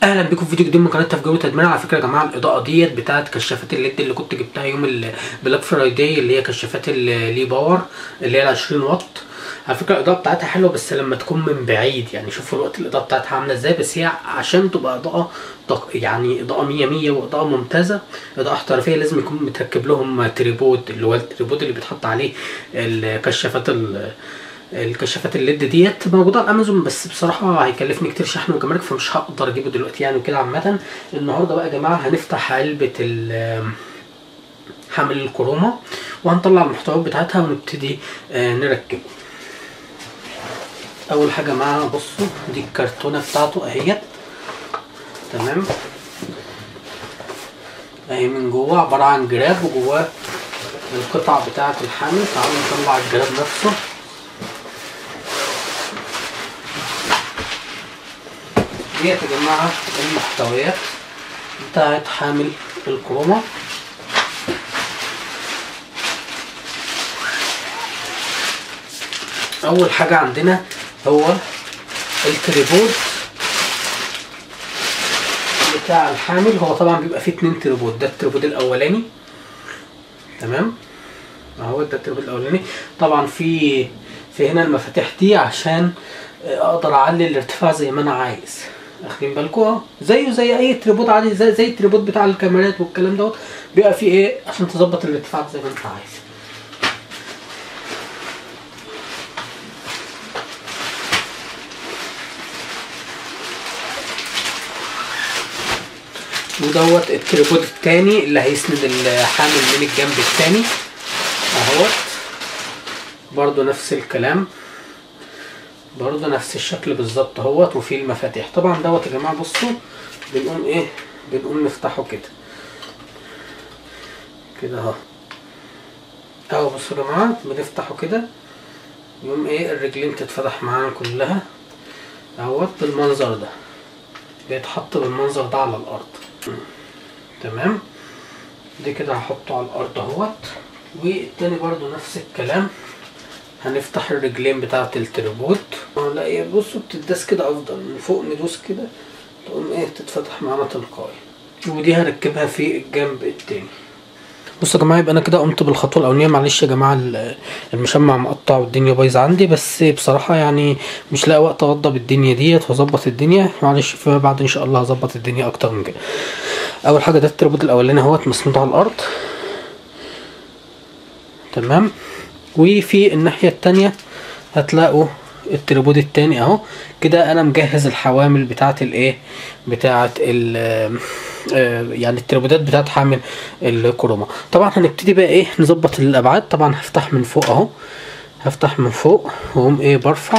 اهلا بكم في فيديو جديد من قناه تفجير وتدمير على فكره يا جماعه الاضاءه ديت بتاعت كشافات الليد اللي كنت جبتها يوم البلاك فرايداي اللي هي كشافات اللي باور اللي هي ال 20 واط على فكره الاضاءه بتاعتها حلوه بس لما تكون من بعيد يعني شوفوا الوقت الاضاءه بتاعتها عامله ازاي بس هي عشان تبقى اضاءه دق- يعني اضاءه 100 100 واضاءه ممتازه اضاءه احترافيه لازم يكون متركب لهم تريبود اللي هو التريبود اللي بيتحط عليه الكشافات ال- الكشافات الليد ديت موجوده على امازون بس بصراحه هيكلفني كتير شحن وجمارك فمش هقدر اجيبه دلوقتي يعني وكده عامه النهارده بقى يا جماعه هنفتح علبه ال حامل الكروما وهنطلع المحتويات بتاعتها ونبتدي آه، نركبه اول حاجه معاها بصوا دي الكرتونه بتاعته اهيت تمام اهي من جوه عباره عن جراب وجواه القطع بتاعه الحامل تعالوا نطلع الجراب نفسه ديت يا جماعه المحتويات بتاعت حامل الكروما اول حاجه عندنا هو التريبود بتاع الحامل هو طبعا بيبقى فيه اتنين تريبود ده التريبود الاولاني تمام اهو ده التريبود الاولاني طبعا في في هنا المفاتيح دي عشان اقدر اعلي الارتفاع زي ما انا عايز واخدين بالكم اهو زيه زي اي تريبود عادي زي زي التريبود بتاع الكاميرات والكلام دوت بيبقى فيه ايه عشان تظبط الارتفاع زي ما انت عايز ودوت التريبود التاني اللي هيسند الحامل من الجنب التاني اهوت برضو نفس الكلام برضو نفس الشكل بالظبط اهوت وفيه المفاتيح طبعا دوت يا جماعه بصوا بنقوم ايه بنقوم نفتحه كده كده اهو اهو بصوا يا جماعه بنفتحه كده يقوم ايه الرجلين تتفتح معانا كلها اهوت بالمنظر ده بيتحط بالمنظر ده على الارض تمام دي كده هحطه على الارض اهوت والتاني برضو نفس الكلام هنفتح الرجلين بتاعة التريبود لا ايه بصوا بتداس كده افضل من فوق ندوس كده تقوم ايه تتفتح معانا تلقائي ودي هركبها في الجنب التاني بصوا يا جماعه يبقى انا كده قمت بالخطوه الاولانيه معلش يا جماعه ال- المشمع مقطع والدنيا بايظه عندي بس بصراحه يعني مش لاقي وقت اوضب الدنيا ديت واظبط الدنيا معلش فيما بعد ان شاء الله هظبط الدنيا اكتر من كده اول حاجه ده التربود الاولاني اهوت مسنود على الارض تمام وفي الناحيه التانية هتلاقوا التريبود التاني اهو كده انا مجهز الحوامل بتاعه الايه بتاعه ال آه، يعني التريبودات بتاعه حامل الكروما طبعا هنبتدي بقى ايه نظبط الابعاد طبعا هفتح من فوق اهو هفتح من فوق واقوم ايه برفع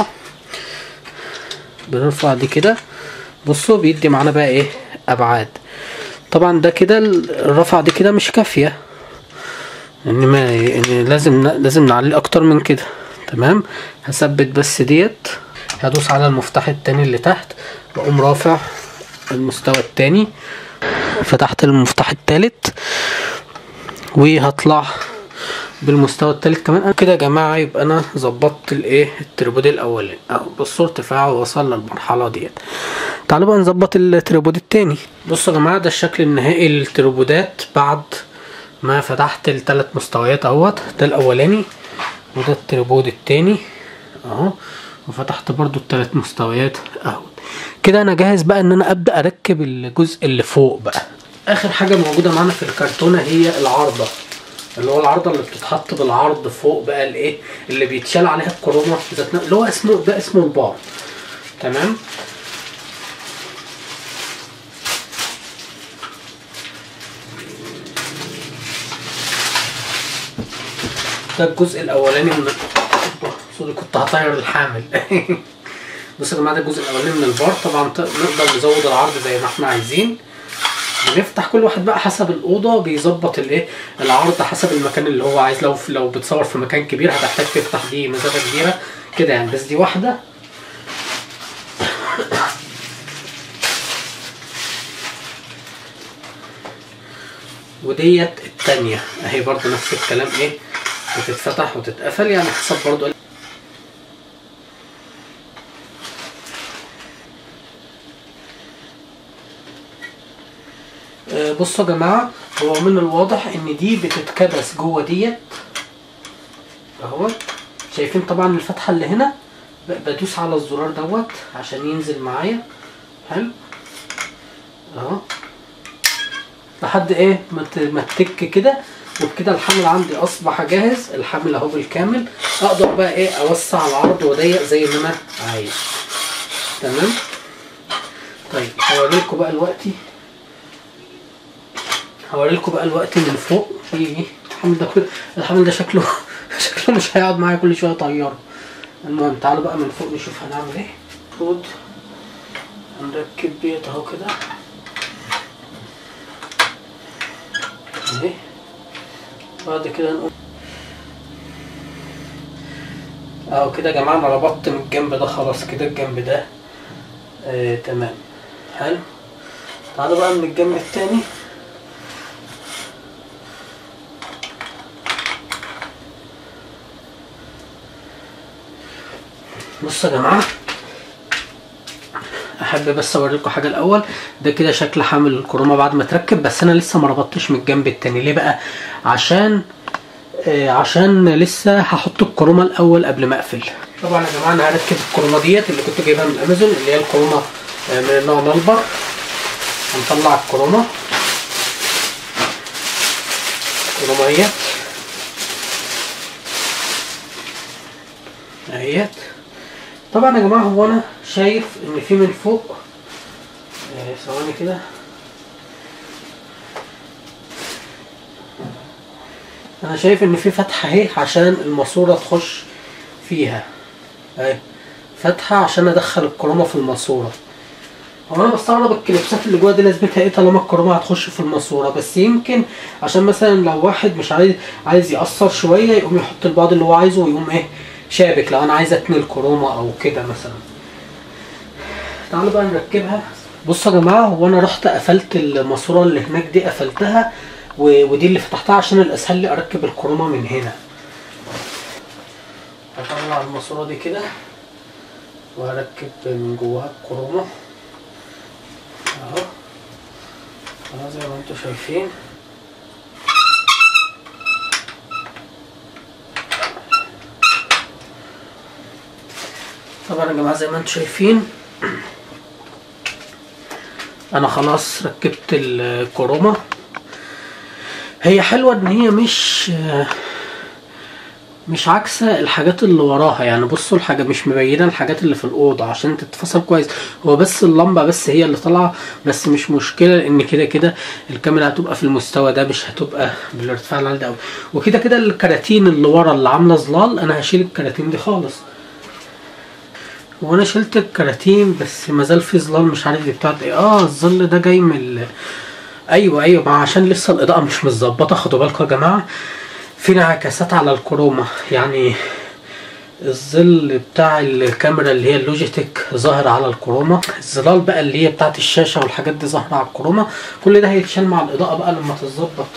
بنرفع دي كده بصوا بيدي معانا بقى ايه ابعاد طبعا ده كده الرفع دي كده مش كافيه ان ما ان لازم لازم نعلي اكتر من كده تمام هثبت بس ديت هدوس على المفتاح التاني اللي تحت واقوم رافع المستوى التاني فتحت المفتاح التالت وهطلع بالمستوى التالت كمان كده يا جماعه يبقى انا ظبطت الايه التريبود الاولاني اهو بصوا ارتفاعه وصل للمرحله ديت تعالوا بقى نظبط التريبود التاني بصوا يا جماعه ده الشكل النهائي للتريبودات بعد ما فتحت التلات مستويات اهوت ده الاولاني وده التريبود التاني اهو وفتحت برضو التلات مستويات اهو كده انا جاهز بقى ان انا ابدا اركب الجزء اللي فوق بقى اخر حاجه موجوده معانا في الكرتونه هي العارضه اللي هو العارضه اللي بتتحط بالعرض فوق بقى الايه اللي بيتشال عليها الكرومه ذات نفسه- اللي هو اسمه ده اسمه البار تمام ده الجزء الاولاني من سوري كنت هطير الحامل بصوا يا جماعه ده الجزء الاولاني من البار طبعا ت- نقدر نزود العرض زي ما احنا عايزين بنفتح كل واحد بقى حسب الاوضه بيظبط الايه العرض حسب المكان اللي هو عايز لو لو بتصور في مكان كبير هتحتاج تفتح دي مسافه كبيره كده يعني بس دي واحده وديت التانية اهي برضو نفس الكلام ايه بتتفتح وتتقفل يعني حسب برضو آه، بصوا يا جماعه هو من الواضح ان دي بتتكبس جوه ديت اهو شايفين طبعا الفتحه اللي هنا ب- بدوس على الزرار دوت عشان ينزل معايا حلو اهو لحد ايه ما ت- ما تك كده وبكده الحمل عندي اصبح جاهز الحمل اهو بالكامل اقدر بقى ايه اوسع العرض واضيق زي ما انا عايز تمام طيب هوريلكوا بقى دلوقتي هوريلكوا بقى دلوقتي من فوق في ايه الحمل ده كده الحمل ده شكله شكله مش هيقعد معايا كل شويه اطيره المهم تعالوا بقى من فوق نشوف هنعمل ايه المفروض هنركب بيت اهو كده اهي بعد كده نقوم اهو كده يا جماعه انا ربطت من الجنب ده خلاص كده الجنب ده آه تمام حلو تعالوا بقى من الجنب التاني بصوا يا جماعه احب بس اوريكم حاجه الاول ده كده شكل حامل الكرومه بعد ما تركب بس انا لسه ما ربطتش من الجنب التاني ليه بقى عشان آه عشان لسه هحط الكرومه الاول قبل ما اقفل طبعا يا جماعه انا هركب الكرومه ديت اللي كنت جايبها من امازون اللي هي الكرومه آه من النوع ملبر هنطلع الكرومه الكرومه اهيت اهيت طبعا يا جماعه هو انا شايف ان في من فوق آه، ثواني كده انا شايف ان في فتحه اهي عشان الماسوره تخش فيها اهي فتحه عشان ادخل الكرومه في الماسوره هو انا بستغرب الكليبسات اللي جوه دي لازمتها ايه طالما الكرومه هتخش في الماسوره بس يمكن عشان مثلا لو واحد مش عايز عايز يقصر شويه يقوم يحط البعض اللي هو عايزه ويقوم ايه شابك لو انا عايز اتني الكرومه او كده مثلا تعالوا بقى نركبها بصوا يا جماعه هو انا رحت قفلت الماسوره اللي هناك دي قفلتها و- ودي اللي فتحتها عشان الاسهل لي اركب الكرومه من هنا هطلع الماسوره دي كده وهركب من جواها الكرومه اهو اهو زي ما انتم شايفين طبعا يا جماعه زي ما انتم شايفين انا خلاص ركبت الكرومه هي حلوه ان هي مش مش عكسه الحاجات اللي وراها يعني بصوا الحاجه مش مبينه الحاجات اللي في الاوضه عشان تتفصل كويس هو بس اللمبه بس هي اللي طالعه بس مش مشكله لان كده كده الكاميرا هتبقى في المستوى ده مش هتبقى بالارتفاع العالي ده قوي وكده كده الكراتين اللي ورا اللي عامله ظلال انا هشيل الكراتين دي خالص وانا شلت الكراتين بس ما زال في ظلال مش عارف دي بتاعت ايه اه الظل ده جاي من ال... ايوه ايوه ما عشان لسه الاضاءه مش متظبطه خدوا بالكم يا جماعه في انعكاسات على الكرومه يعني الظل بتاع الكاميرا اللي هي اللوجيتك ظاهر على الكرومه الظلال بقى اللي هي بتاعت الشاشه والحاجات دي ظاهره على الكرومه كل ده هيتشال مع الاضاءه بقى لما تتظبط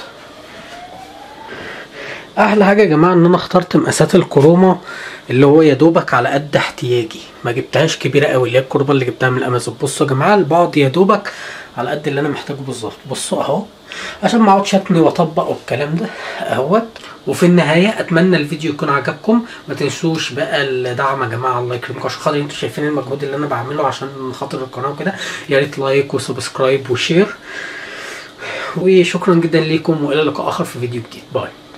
احلى حاجه يا جماعه ان انا اخترت مقاسات الكرومه اللي هو يا دوبك على قد احتياجي ما جبتهاش كبيره قوي اللي هي الكرومه اللي جبتها من امازون بصوا يا جماعه البعد يا دوبك على قد اللي انا محتاجه بالظبط بصوا اهو عشان ما اقعدش اتني واطبق والكلام ده اهوت وفي النهايه اتمنى الفيديو يكون عجبكم ما تنسوش بقى الدعم يا جماعه الله يكرمكم عشان خاطر انتوا شايفين المجهود اللي انا بعمله عشان خاطر القناه وكده يا ريت لايك وسبسكرايب وشير وشكرا جدا ليكم والى لقاء اخر في فيديو جديد باي